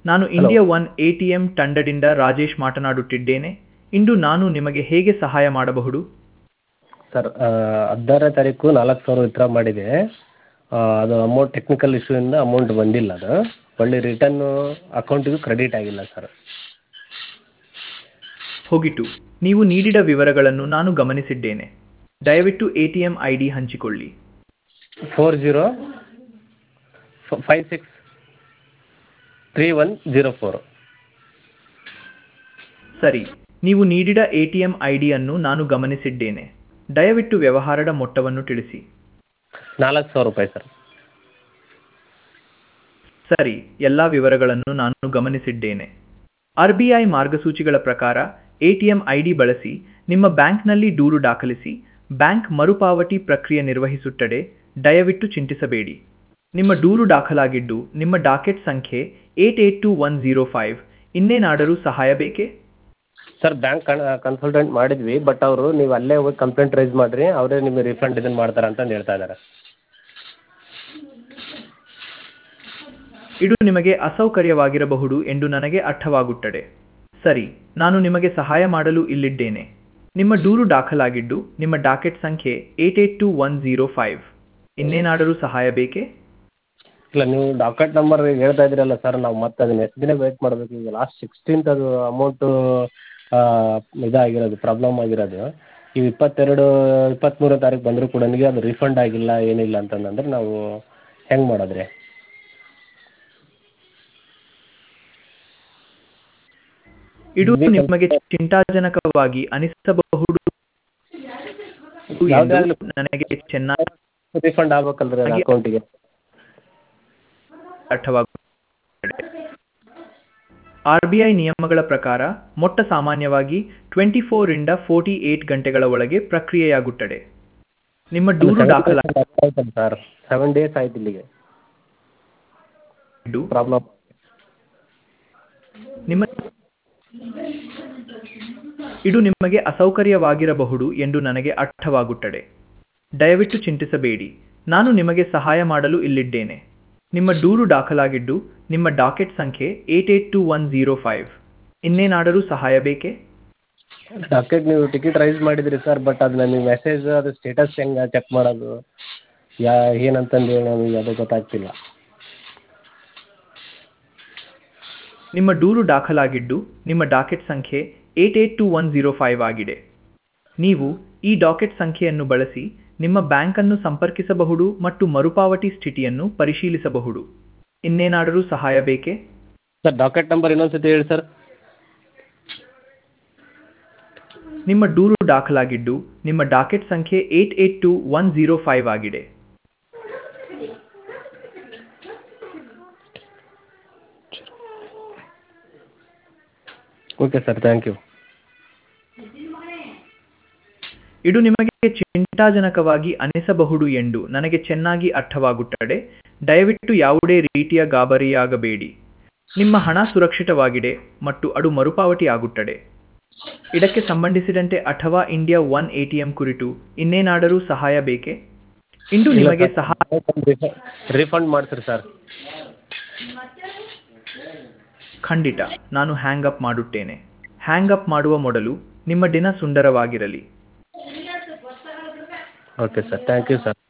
ನಾನು India one A T M ತಂಡದಿಂದ ರಾಜೇಶ್ ಮಾತನಾಡುತ್ತಿದ್ದೇನೆ ಇಂದು ನಾನು ನಿಮಗೆ ಹೇಗೆ ಸಹಾಯ ಮಾಡಬಹುದು ಸರ್ ಹದಿನಾರನೇ ತಾರೀಕು ನಾಲ್ಕು ಸಾವಿರ ವಿತ್ಡ್ರಾ ಮಾಡಿದೆ ಆ, ಅದು ಅಮೌಂಟ್ ಟೆಕ್ನಿಕಲ್ ಇಶ್ಯೂಯಿಂದ ಅಮೌಂಟ್ ಬಂದಿಲ್ಲ ಅದು ಒಳ್ಳೆ ರಿಟರ್ನು ಅಕೌಂಟಿಗೂ ಕ್ರೆಡಿಟ್ ಆಗಿಲ್ಲ ಸರ್ ಹೋಗಿತು ನೀವು ನೀಡಿದ ವಿವರಗಳನ್ನು ನಾನು ಗಮನಿಸಿದ್ದೇನೆ ದಯವಿಟ್ಟು A T M I D ಹಂಚಿಕೊಳ್ಳಿ four zero five six three one zero four ಸರಿ ನೀವು ನೀಡಿದ ಎ ಟಿ ಎಂ ಐ ಡಿಯನ್ನು ನಾನು ಗಮನಿಸಿದ್ದೇನೆ ದಯವಿಟ್ಟು ವ್ಯವಹಾರದ ಮೊತ್ತವನ್ನು ತಿಳಿಸಿ ನಾಲ್ಕು ಸಾವಿರ ರೂಪಾಯಿ ಸರ್ ಸರಿ ಎಲ್ಲ ವಿವರಗಳನ್ನು ನಾನು ಗಮನಿಸಿದ್ದೇನೆ ಆರ್ ಬಿ ಐ ಮಾರ್ಗಸೂಚಿಗಳ ಪ್ರಕಾರ ಎಟಿಎಂ ಐಡಿ ಬಳಸಿ ನಿಮ್ಮ ಬ್ಯಾಂಕ್ನಲ್ಲಿ ದೂರು ದಾಖಲಿಸಿ ಬ್ಯಾಂಕ್ ಮರುಪಾವತಿ ಪ್ರಕ್ರಿಯೆ ನಿರ್ವಹಿಸುತ್ತದೆ ದಯವಿಟ್ಟು ಚಿಂತಿಸಬೇಡಿ ನಿಮ್ಮ ದೂರು ದಾಖಲಾಗಿದ್ದು ನಿಮ್ಮ ಡಾಕೆಟ್ ಸಂಖ್ಯೆ eight eight two one zero five ಇನ್ನೇನಾದರೂ ಸಹಾಯ ಬೇಕೇ ಸರ್ ಬ್ಯಾಂಕ್ ಕನ್ಸಲ್ಟೆಂಟ್ ಮಾಡಿದ್ವಿ ಬಟ್ ಅವರು ನೀವು ಅಲ್ಲೇ ಹೋಗಿ ಕಂಪ್ಲೇಂಟ್ ರೈಸ್ ಮಾಡಿರಿ ಅವರೇ ನಿಮಗೆ ರಿಫಂಡ್ ಇದನ್ನು ಮಾಡ್ತಾರೆ ಅಂತಂದು ಹೇಳ್ತಾ ಇದ್ದಾರೆ ಇದು ನಿಮಗೆ ಅಸೌಕರ್ಯವಾಗಿರಬಹುದು ಎಂದು ನನಗೆ ಅರ್ಥವಾಗುತ್ತದೆ ಸರಿ ನಾನು ನಿಮಗೆ ಸಹಾಯ ಮಾಡಲು ಇಲ್ಲಿದ್ದೇನೆ ನಿಮ್ಮ ದೂರು ದಾಖಲಾಗಿದ್ದು ನಿಮ್ಮ ಡಾಕೆಟ್ ಸಂಖ್ಯೆ eight eight two one zero five ಇನ್ನೇನಾದರೂ ಸಹಾಯ ಬೇಕೇ ಇಲ್ಲ ನೀವು ಡಾಕೆಟ್ ನಂಬರ್ ಹೇಳ್ತಾ ಇದ್ದೀರಲ್ಲ ಸರ್ ನಾವು ಮತ್ತೆ ಅದನ್ನ ಎಷ್ಟು ದಿನ ವೇಟ್ ಮಾಡಬೇಕು ಈಗ ಲಾಸ್ಟ್ ಸಿಕ್ಸ್ಟೀನ್ತ್ ಅದು ಅಮೌಂಟು ಇದಾಗಿರೋದು ಪ್ರಾಬ್ಲಮ್ ಆಗಿರೋದು ಈಗ ಇಪ್ಪತ್ತೆರಡು ಇಪ್ಪತ್ತ್ಮೂರನೇ ತಾರೀಕು ಬಂದರೂ ಕೂಡ ನನಗೆ ಅದು ರಿಫಂಡ್ ಆಗಿಲ್ಲ ಏನಿಲ್ಲ ಅಂತಂದ್ರೆ ನಾವು ಹೆಂಗೆ ಮಾಡೋದು ರೀ ಇದು ನಿಮಗೆ ಚಿಂತಾಜನಕವಾಗಿ ಅನಿಸಬಹುದು ಯಾವುದೇ ಎಂದು ನನಗೆ ಚೆನ್ನಾಗಿ ರಿಫಂಡ್ ಆಗ್ಬೇಕಲ್ರಿ ಅದು ಅಕೌಂಟಿಗೆ ಅರ್ಥವಾಗುತ್ತದೆ ಆರ್ ಬಿ ಐ ನಿಯಮಗಳ ಪ್ರಕಾರ ಮೊಟ್ಟ ಸಾಮಾನ್ಯವಾಗಿ ಟ್ವೆಂಟಿ ಫೋರಿಂದ ಫೋರ್ಟಿ ಏಟ್ ಗಂಟೆಗಳ ಒಳಗೆ ಪ್ರಕ್ರಿಯೆಯಾಗುತ್ತದೆ ನಿಮ್ಮ ದೂರು ದಾಖಲಾಗಿದ್ದು ಸರ್ ಸೆವೆನ್ ಡೇಸ್ ಆಯ್ತು ಇಲ್ಲಿಗೆ ಪ್ರಾಬ್ಲಮ್ ನಿಮ್ಮ ಇದು ನಿಮಗೆ ಅಸೌಕರ್ಯವಾಗಿರಬಹುದು ಎಂದು ನನಗೆ ಅರ್ಥವಾಗುತ್ತದೆ ದಯವಿಟ್ಟು ಚಿಂತಿಸಬೇಡಿ ನಾನು ನಿಮಗೆ ಸಹಾಯ ಮಾಡಲು ಇಲ್ಲಿದ್ದೇನೆ ನಿಮ್ಮ ದೂರು ದಾಖಲಾಗಿದ್ದು ನಿಮ್ಮ ಡಾಕೆಟ್ ಸಂಖ್ಯೆ eight eight two one zero five ಇನ್ನೇನಾದರೂ ಸಹಾಯ ಬೇಕೇ ಡಾಕೆಟ್ ನೀವು ಟಿಕೆಟ್ ರೈಸ್ ಮಾಡಿದ್ರಿ ಸರ್ ಬಟ್ ಅದನ್ನ ನೀವು ಮೆಸೇಜ್ ಅದು ಸ್ಟೇಟಸ್ ಹೆಂಗೆ ಚೆಕ್ ಮಾಡೋದು ಯಾ ಏನಂತಂದು ನಮಗೆ ಅದು ಗೊತ್ತಾಗ್ತಿಲ್ಲ ನಿಮ್ಮ ದೂರು ದಾಖಲಾಗಿದ್ದು ನಿಮ್ಮ ಡಾಕೆಟ್ ಸಂಖ್ಯೆ eight eight two one zero five ಆಗಿದೆ ನೀವು ಈ ಡಾಕೆಟ್ ಸಂಖ್ಯೆಯನ್ನು ಬಳಸಿ ನಿಮ್ಮ ಬ್ಯಾಂಕನ್ನು ಸಂಪರ್ಕಿಸಬಹುದು ಮತ್ತು ಮರುಪಾವತಿ ಸ್ಥಿತಿಯನ್ನು ಪರಿಶೀಲಿಸಬಹುದು ಇನ್ನೇನಾದರೂ ಸಹಾಯ ಬೇಕೇ ಸರ್ ಡಾಕೆಟ್ ನಂಬರ್ ಇನ್ನೊಂದು ಸತಿ ಹೇಳಿ ಸರ್ ನಿಮ್ಮ ದೂರು ದಾಖಲಾಗಿದ್ದು ನಿಮ್ಮ ಡಾಕೆಟ್ ಸಂಖ್ಯೆ eight eight two one zero five ಆಗಿದೆ ಓಕೆ ಸರ್ ಥ್ಯಾಂಕ್ ಯು ಇದು ನಿಮಗೆ ಚಿಂತಾಜನಕವಾಗಿ ಅನಿಸಬಹುದು ಎಂದು ನನಗೆ ಚೆನ್ನಾಗಿ ಅರ್ಥವಾಗುತ್ತದೆ ದಯವಿಟ್ಟು ಯಾವುದೇ ರೀತಿಯ ಗಾಬರಿಯಾಗಬೇಡಿ ನಿಮ್ಮ ಹಣ ಸುರಕ್ಷಿತವಾಗಿದೆ ಮತ್ತು ಅದು ಮರುಪಾವತಿ ಆಗುತ್ತದೆ ಇದಕ್ಕೆ ಸಂಬಂಧಿಸಿದಂತೆ ಅಥವಾ ಇಂಡಿಯಾ ಒನ್ ಎಟಿಎಂ ಕುರಿತು ಇನ್ನೇನಾದರೂ ಸಹಾಯ ಬೇಕೇ ಇಂದು ನಿಮಗೆ ಸಹಾಯ ರಿಫಂಡ್ ಮಾಡಿಸ್ರಿ ಸರ್ ಖಂಡಿತ ನಾನು ಹ್ಯಾಂಗ್ ಅಪ್ ಮಾಡುತ್ತೇನೆ ಹ್ಯಾಂಗ್ ಅಪ್ ಮಾಡುವ ಮೊದಲು ನಿಮ್ಮ ದಿನ ಸುಂದರವಾಗಿರಲಿ okay sir thank you sir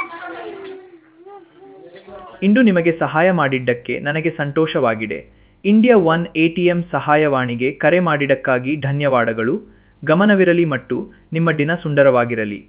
ಇಂದು ನಿಮಗೆ ಸಹಾಯ ಮಾಡಿದ್ದಕ್ಕೆ ನನಗೆ ಸಂತೋಷವಾಗಿದೆ ಇಂಡಿಯಾ ಒನ್ ಎಟಿಎಂ ಸಹಾಯವಾಣಿಗೆ ಕರೆ ಮಾಡಿದ್ದಕ್ಕಾಗಿ ಧನ್ಯವಾದಗಳು ಗಮನವಿರಲಿ ಮತ್ತು ನಿಮ್ಮ ದಿನ ಸುಂದರವಾಗಿರಲಿ